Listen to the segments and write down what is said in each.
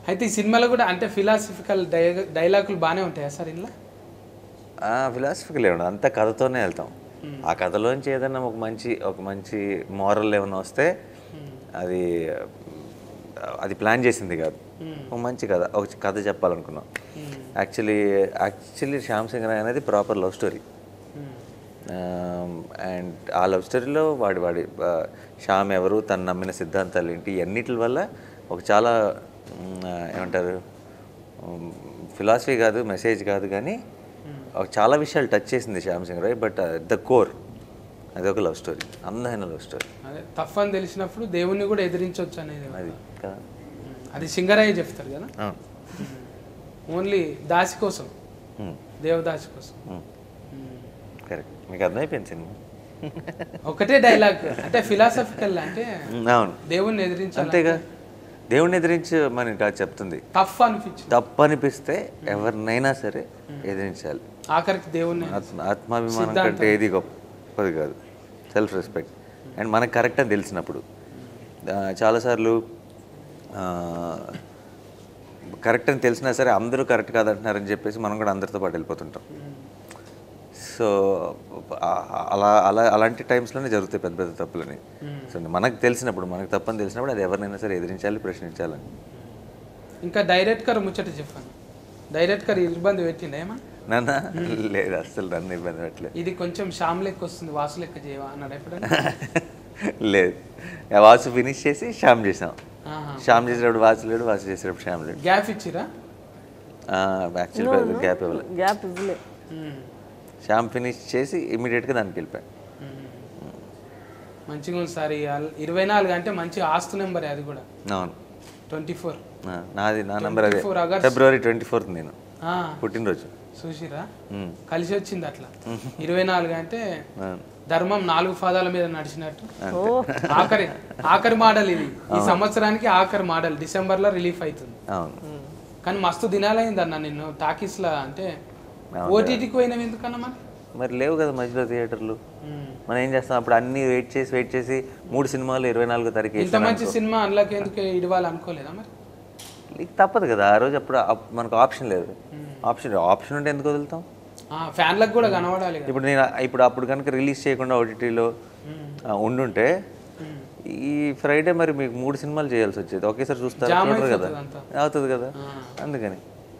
అయితే ఈ సినిమాలో కూడా అంటే ఫిలాసఫికల్ డైలాగులు బాగానే ఉంటాయా సార్ ఇంట్లో ఫిలాసఫికల్ ఏమన్నా అంతా కథతోనే వెళ్తాం ఆ కథలోంచి ఏదైనా ఒక మంచి ఒక మంచి మోరల్ ఏమైనా వస్తే అది అది ప్లాన్ చేసింది కాదు ఒక మంచి కథ ఒక కథ చెప్పాలనుకున్నాం యాక్చువల్లీ యాక్చువల్లీ శ్యామ్ సింగ్ రాయ్ అనేది ప్రాపర్ లవ్ స్టోరీ అండ్ ఆ లవ్ స్టోరీలో వాడి వాడి ఆ, శ్యామ్ ఎవరు తను నమ్మిన సిద్ధాంతాలు ఏంటి అన్నిటి వల్ల ఒక చాలా మ్, ఆ, ఏమంటారు ఫిలాసఫీ కాదు మెసేజ్ కాదు కానీ ఒక చాలా విషయాలు టచ్ చేసింది Shyam Singh Roy but the core అది ఒక లవ్ స్టోరీ అందమైన లవ్ స్టోరీ అదే తప్పు అని తెలిసినప్పుడు దేవుణ్ణి కూడా ఎదిరించవచ్చు అనేది అది కదా అది సింగరయ్య చెప్తారు కదా అవును. ఓన్లీ దాసి కోసం మ్, దేవదాసి కోసం మ్. కరెక్ట్ మీకు అర్థమైపోయింది సినిమా ఒకటే డైలాగ్ అంటే ఫిలాసఫికల్ అంటే మ్, అవును దేవుణ్ణి ఎదిరించాలి అంతేగా దేవుడిని ఎదిరించి మనకి కాదు చెప్తుంది టఫ్ అనిపించింది తప్పు అనిపిస్తే ఎవరినైనా సరే ఎదిరించాలి ఆఖరికి దేవుణ్ణి ఆత్మ ఆత్మాభిమానం కంటే ఏది గొప్పది కాదు సెల్ఫ్ రెస్పెక్ట్ అండ్ మనకు కరెక్ట్ అని తెలిసినప్పుడు ఆ, చాలాసార్లు కరెక్ట్ అని తెలిసినా సరే అందరూ కరెక్ట్ కాదంటున్నారని చెప్పేసి మనం కూడా అందరితో పాటు వెళ్ళిపోతుంటాం సో ఆ- అలా అలా అలాంటి టైమ్స్లోనే జరుగుతాయి పెద్ద పెద్ద తప్పులని సో మనకు తెలిసినప్పుడు మనకు తప్పని తెలిసినప్పుడు అది ఎవరినైనా సరే ఎదిరించాలి ప్రశ్నించాలని ఇంకా డైరెక్టర్ ముచ్చట చెప్పాను డైరెక్టర్ ఇబ్బంది పెట్టిండు ఏమా నాన్న లేదు అస్సలు నన్ను ఇబ్బంది పెట్టలేదు ఇది కొంచెం శ్యామ్ లెక్క వస్తుంది వాసు లెక్క చేయవా అన్నాడు ఎప్పుడైనా లేదు ఆ వాసు ఫినిష్ చేసి శ్యామ్ చేసాం ఆహా. శ్యామ్ చేసేటప్పుడు వాసు లేడు వాసు చేసేటప్పుడు శ్యామ్ లేడు గ్యాప్ ఇచ్చిరా యాక్చువల్ పెద్ద గ్యాప్ ఇవ్వలేదు గ్యాప్ ఇవ్వలే మ్మ్. శ్యామ్ ఫినిష్ చేసి ఇమీడియట్గా దానికి వెళ్ళిపోయాను మ్మ్. మంచిగా ఉంది సార్ ఇవాళ ఇరవై నాలుగు అంటే మంచి ఆస్తు నెంబర్ అది కూడా అవును ట్వంటీ ఫోర్ ఆ, నాది నా నంబర్ అదే 24 August. ఫిబ్రవరి ట్వంటీ ఫోర్త్ నేను పుట్టినరోజు చూసిరా మ్మ్. కలిసి వచ్చింది అట్లా ఇరవై నాలుగు అంటే అవును. ధర్మం నాలుగు పాదాల మీద నడిచినట్టు ఆఖరి ఆఖరి మోడల్ ఇది ఈ సంవత్సరానికి ఆఖరి మోడల్ డిసెంబర్ లో రిలీఫ్ అవుతుంది అవును కానీ మస్తు దినాలైంది అన్న నిన్ను టాకీస్ లా అంటే ఓటీటీకి పోయినావు ఎందుకన్నా మరి మరి లేవు కదా మధ్యలో థియేటర్లు మ్మ్. మనం ఏం చేస్తాం అప్పుడు అన్ని వెయిట్ చేసి వెయిట్ చేసి మూడు సినిమాలు ఇరవై నాలుగో తారీఖు ఇంత వేసాను మంచి సినిమా అందులోకి ఎందుకు ఇవ్వాలి అనుకోలేదా మరి నీకు తప్పదు కదా ఆ రోజు అప్పుడు అప్- మనకు ఆప్షన్ లేదు ఆప్షన్ ఆప్షన్ ఉంటే ఎందుకు వదులుతాం ఆ, ఫ్యాన్లకు కూడా కనబడాలి కదా ఇప్పుడు నేను ఇప్పుడు అప్పుడు కనుక రిలీజ్ చేయకుండా ఓటీటీలో ఉండుంటే ఈ ఫ్రైడే మరి మీకు మూడు సినిమాలు చేయాల్సి వచ్చేది ఒకేసారి చూస్తారు జామ్ చూడరు కదా అయిపోతుంది అంతా. అవుతుంది కదా అందుకని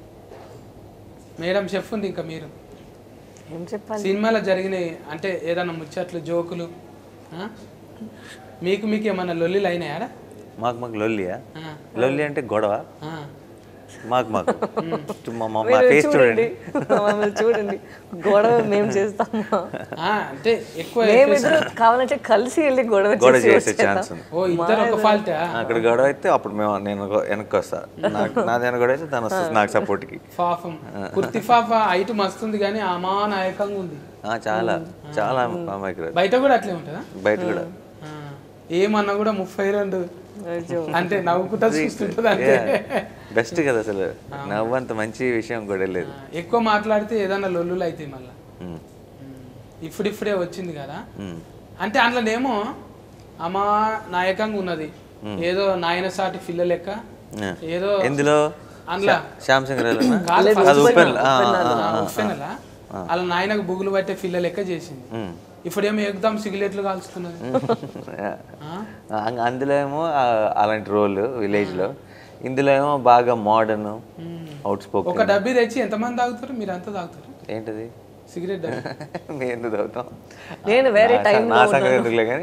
మేడం చెఫ్ ఉంది ఇంకా మీరు ఏం చెప్పాలి సినిమాలో జరిగినాయి అంటే ఏదైనా ముచ్చట్లు జోకులు ఆ? మీకు మీకు ఏమన్నా లొల్లిలు అయినాయాడా మాకు మాకు లొల్లియా ఆ. లొల్లి అంటే గొడవ ఆ. మాకు మాకు మా మా మీరు ఫేస్ చూడండి మమ్మల్ని చూడండి గొడవ మేము చేస్తాము ఆ, అంటే ఎక్కువ మేమిద్దరు కావాలంటే కలిసి వెళ్ళి గొడవ గొడవ చేసి చేసే వచ్చేద్దాం. ఛాన్స్ ఉంది ఓ ఇద్దరు ఒక ఫాల్టా అక్కడ గొడవ అయితే అప్పుడు మేము నేను గొ- వెనక్కి వస్తా నాకు నాది వెనక గొడవ అయితే తను వస్తుంది నాకు సపోర్ట్కి పాపం కుర్తి పాప హైట్ మస్తుంది కానీ అమానాయకంగా ఉంది చాలా చాలా అమాయకురాలు బయట కూడా అట్లే ఉంటుందా బయట కూడా ఆ. ఏమన్నా కూడా ముప్పై రెండు అయ్యో. అంటే నవ్వుకుంటా చూస్తుంటుంది అంతే బెస్ట్ కదా అసలు నవ్వు అంత మంచి విషయం కూడా లేదు ఆ, ఎక్కువ మాట్లాడితే ఏదన్నా లొల్లులు అవుతాయి మళ్ళీ ఉమ్. ఇప్పుడిప్పుడే వచ్చింది కదా ఉమ్. అంటే అందులోనేమో అమా నాయకంగా ఉన్నది ఏదో నాయన సాటి పిల్ల లెక్క ఆ. ఏదో ఎందులో అందులో శ్యామ్ సింగ్ రాయలనా? కాదు అది ఉపెన్ ఆ, ఆ, ఆ. ఉప్పెనలా వాళ్ళ నాయనకు బుగులు పట్టే పిల్ల లెక్క చేసింది ఉమ్. ఇప్పుడేమో ఎగ్దాం సిగరెట్లు కాల్చుతున్నది ఆ? ఆ, అందులో ఏమో ఆ, అలాంటి రోల్ విలేజ్ లో ఇందులో ఏమో బాగా మోడర్న్ అవుట్ స్పోక్ ఒక డబ్బీ తెచ్చి ఎంతమంది తాగుతారు మీరు అంతా తాగుతారు ఏంటది సిగరెట్ డబ్బీ మేము ఎందుకు తాగుతాం నేను వేరే నా- టైం నా సంగతి ఎందుకులే కానీ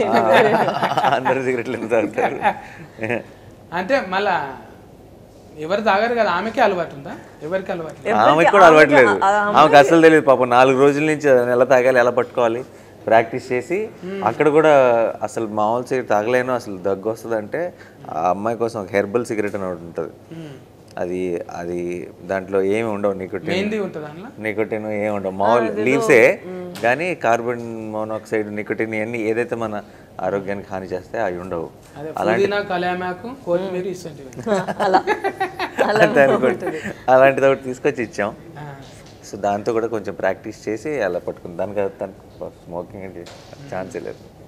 అందరు సిగరెట్లు ఎందుకు తాగుతారు అంటే మళ్ళా ఎవరు తాగారు కదా ఆమెకే అలవాటు ఉందా ఎవరికి అలవాటు లేదు? ఆమెకి కూడా అలవాటు లేదు ఆమెకు అసలు తెలియదు పాపం నాలుగు రోజుల నుంచి అది ఎలా తాగాలి ఎలా పట్టుకోవాలి ప్రాక్టీస్ చేసి అక్కడ కూడా అసలు మామూలు సిగరెట్ తాగలేను అసలు దగ్గు వస్తుంది అంటే ఆ అమ్మాయి కోసం ఒక హెర్బల్ సిగరెట్ అని ఒకటి ఉంటుంది అది అది దాంట్లో ఏమి ఉండవు నికోటిన్ మెహందీ ఉంటుంది అందులో నికోటిన్ ఏమి ఉండవు మామూలు లీవ్సే కానీ కార్బన్ మోనాక్సైడ్ నికోటిన్ ఇవన్నీ ఏదైతే మన ఆరోగ్యానికి హాని చేస్తే అవి ఉండవు అదే పుదీనా కళ్యామాకు కొత్తిమీర ఇస్తుంటివి అలా అలా దానికి ఒకటి- అలాంటిది ఒకటి తీసుకొచ్చి ఇచ్చాం ఆ. సో దాంతో కూడా కొంచెం ప్రాక్టీస్ చేసి అలా పట్టుకుంది దానికి తనకు స్మోకింగ్ అంటే ఛాన్సే లేదు